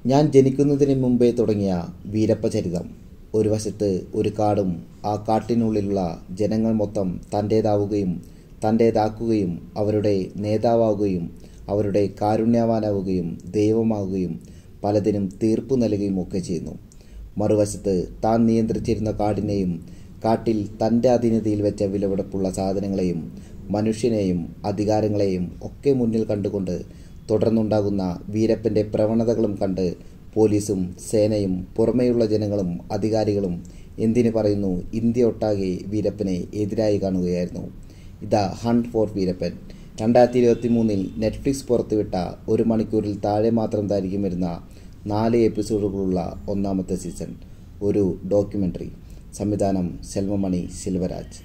ഞാൻ ജനിക്കുന്നതിന് മുമ്പേ തുടങ്ങിയ വീരപ്പ ചരിതം ഒരു വശത്ത് ഒരു കാടും ആ കാട്ടിനുള്ളിലുള്ള ജനങ്ങൾ മൊത്തം തൻ്റേതാവുകയും തൻ്റേതാക്കുകയും അവരുടെ നേതാവാവുകയും അവരുടെ കാരുണ്യവാനാവുകയും ദൈവമാവുകയും പലതിനും തീർപ്പു നൽകുകയും ഒക്കെ ചെയ്യുന്നു മറുവശത്ത് താൻ നിയന്ത്രിച്ചിരുന്ന കാടിനെയും കാട്ടിൽ തൻ്റെ അധീനതയിൽ വെച്ച വിലപിടിപ്പുള്ള സാധനങ്ങളെയും മനുഷ്യനെയും അധികാരങ്ങളെയും ഒക്കെ മുന്നിൽ കണ്ടുകൊണ്ട് തുടർന്നുണ്ടാകുന്ന വീരപ്പൻ്റെ പ്രവണതകളും കണ്ട് പോലീസും സേനയും പുറമേയുള്ള ജനങ്ങളും അധികാരികളും എന്തിനു പറയുന്നു ഇന്ത്യ ഒട്ടാകെ വീരപ്പനെ എതിരായി കാണുകയായിരുന്നു ഇതാ ഹണ്ട് ഫോർ വീരപ്പൻ രണ്ടായിരത്തി ഇരുപത്തി മൂന്നിൽ നെറ്റ്ഫ്ലിക്സ് പുറത്തുവിട്ട ഒരു മണിക്കൂറിൽ താഴെ മാത്രം ദൈർഘ്യം വരുന്ന നാല് എപ്പിസോഡുകളുള്ള ഒന്നാമത്തെ സീസൺ ഒരു ഡോക്യുമെൻ്ററി സംവിധാനം സെൽവമണി സിൽവരാജ്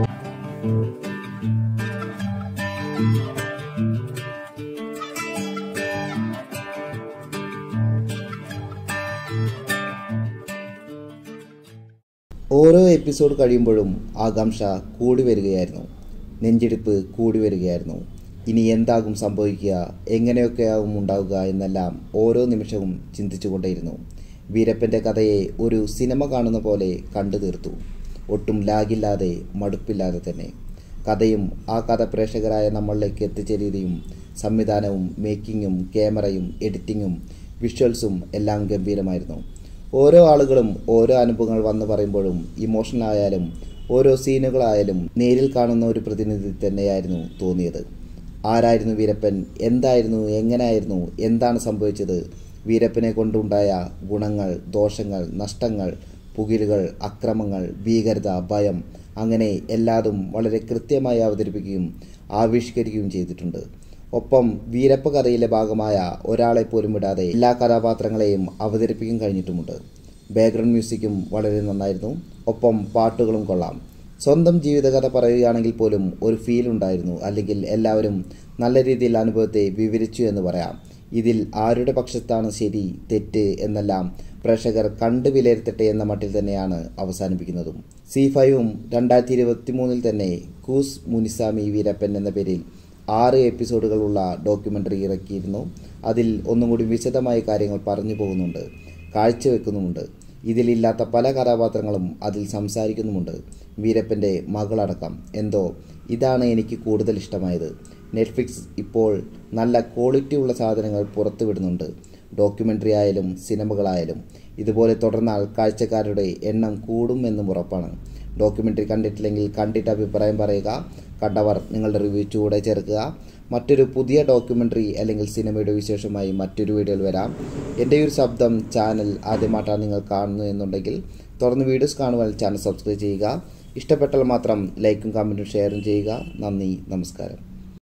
ഓരോ എപ്പിസോഡ് കഴിയുമ്പോഴും ആകാംക്ഷ കൂടി വരികയായിരുന്നു നെഞ്ചിടിപ്പ് കൂടി വരികയായിരുന്നു ഇനി എന്താകും സംഭവിക്കുക എങ്ങനെയൊക്കെയാകും ഉണ്ടാവുക എന്നെല്ലാം ഓരോ നിമിഷവും ചിന്തിച്ചുകൊണ്ടേയിരുന്നു വീരപ്പൻ്റെ കഥയെ ഒരു സിനിമ കാണുന്ന പോലെ കണ്ടു തീർത്തു ഒട്ടും ലാഗില്ലാതെ മടുപ്പില്ലാതെ തന്നെ കഥയും ആ കഥ പ്രേക്ഷകരായ നമ്മളിലേക്ക് എത്തിച്ച രീതിയും സംവിധാനവും മേക്കിങ്ങും ക്യാമറയും എഡിറ്റിങ്ങും വിഷ്വൽസും എല്ലാം ഗംഭീരമായിരുന്നു ഓരോ ആളുകളും ഓരോ അനുഭവങ്ങൾ വന്നു പറയുമ്പോഴും ഇമോഷണൽ ആയാലും ഓരോ സീനുകളായാലും നേരിൽ കാണുന്ന ഒരു പ്രതിനിധി തന്നെയായിരുന്നു തോന്നിയത് ആരായിരുന്നു വീരപ്പൻ എന്തായിരുന്നു എങ്ങനെയായിരുന്നു എന്താണ് സംഭവിച്ചത് വീരപ്പനെ കൊണ്ടുണ്ടായ ഗുണങ്ങൾ ദോഷങ്ങൾ നഷ്ടങ്ങൾ പുകിലുകൾ അക്രമങ്ങൾ ഭീകരത ഭയം അങ്ങനെ എല്ലാതും വളരെ കൃത്യമായി അവതരിപ്പിക്കുകയും ആവിഷ്കരിക്കുകയും ചെയ്തിട്ടുണ്ട് ഒപ്പം വീരപ്പ കഥയിലെ ഭാഗമായ ഒരാളെ പോലും വിടാതെ എല്ലാ കഥാപാത്രങ്ങളെയും അവതരിപ്പിക്കാൻ കഴിഞ്ഞിട്ടുമുണ്ട് ബാക്ക്ഗ്രൗണ്ട് മ്യൂസിക്കും വളരെ നന്നായിരുന്നു ഒപ്പം പാട്ടുകളും കൊള്ളാം സ്വന്തം ജീവിതകഥ പറയുകയാണെങ്കിൽ പോലും ഒരു ഫീൽ ഉണ്ടായിരുന്നു അല്ലെങ്കിൽ എല്ലാവരും നല്ല രീതിയിൽ അനുഭവത്തെ വിവരിച്ചു എന്ന് പറയാം ഇതിൽ ആരുടെ പക്ഷത്താണ് ശരി തെറ്റ് എന്നെല്ലാം പ്രേക്ഷകർ കണ്ടു വിലയിരുത്തട്ടെ എന്ന മട്ടിൽ തന്നെയാണ് അവസാനിപ്പിക്കുന്നതും സി ഫൈവും രണ്ടായിരത്തി ഇരുപത്തി മൂന്നിൽ തന്നെ കൂസ് മുനിസാമി വീരപ്പൻ എന്ന പേരിൽ ആറ് എപ്പിസോഡുകളുള്ള ഡോക്യുമെൻ്ററി ഇറക്കിയിരുന്നു അതിൽ ഒന്നും കൂടി വിശദമായ കാര്യങ്ങൾ പറഞ്ഞു പോകുന്നുണ്ട് കാഴ്ചവെക്കുന്നുമുണ്ട് ഇതിലില്ലാത്ത പല കഥാപാത്രങ്ങളും അതിൽ സംസാരിക്കുന്നുമുണ്ട് വീരപ്പൻ്റെ മകളടക്കം എന്തോ ഇതാണ് എനിക്ക് കൂടുതൽ ഇഷ്ടമായത് നെറ്റ്ഫ്ലിക്സ് ഇപ്പോൾ നല്ല ക്വാളിറ്റി ഉള്ള സാധനങ്ങൾ പുറത്തുവിടുന്നുണ്ട് ഡോക്യുമെൻ്ററി ആയാലും സിനിമകളായാലും ഇതുപോലെ തുടർന്നാൽ കാഴ്ചക്കാരുടെ എണ്ണം കൂടും എന്നും ഉറപ്പാണ് ഡോക്യുമെൻ്ററി കണ്ടിട്ടില്ലെങ്കിൽ കണ്ടിട്ട് അഭിപ്രായം പറയുക കണ്ടവർ നിങ്ങളുടെ റിവ്യൂ ചൂടെ ചേർക്കുക മറ്റൊരു പുതിയ ഡോക്യുമെൻ്ററി അല്ലെങ്കിൽ സിനിമയുടെ വിശേഷമായി മറ്റൊരു വീഡിയോയിൽ വരാം എൻ്റെ ഒരു ശബ്ദം ചാനൽ ആദ്യമായിട്ടാണ് നിങ്ങൾ കാണുന്നു എന്നുണ്ടെങ്കിൽ തുടർന്ന് വീഡിയോസ് കാണുവാൻ ചാനൽ സബ്സ്ക്രൈബ് ചെയ്യുക ഇഷ്ടപ്പെട്ടാൽ മാത്രം ലൈക്കും കമൻറ്റും ഷെയറും ചെയ്യുക നന്ദി നമസ്കാരം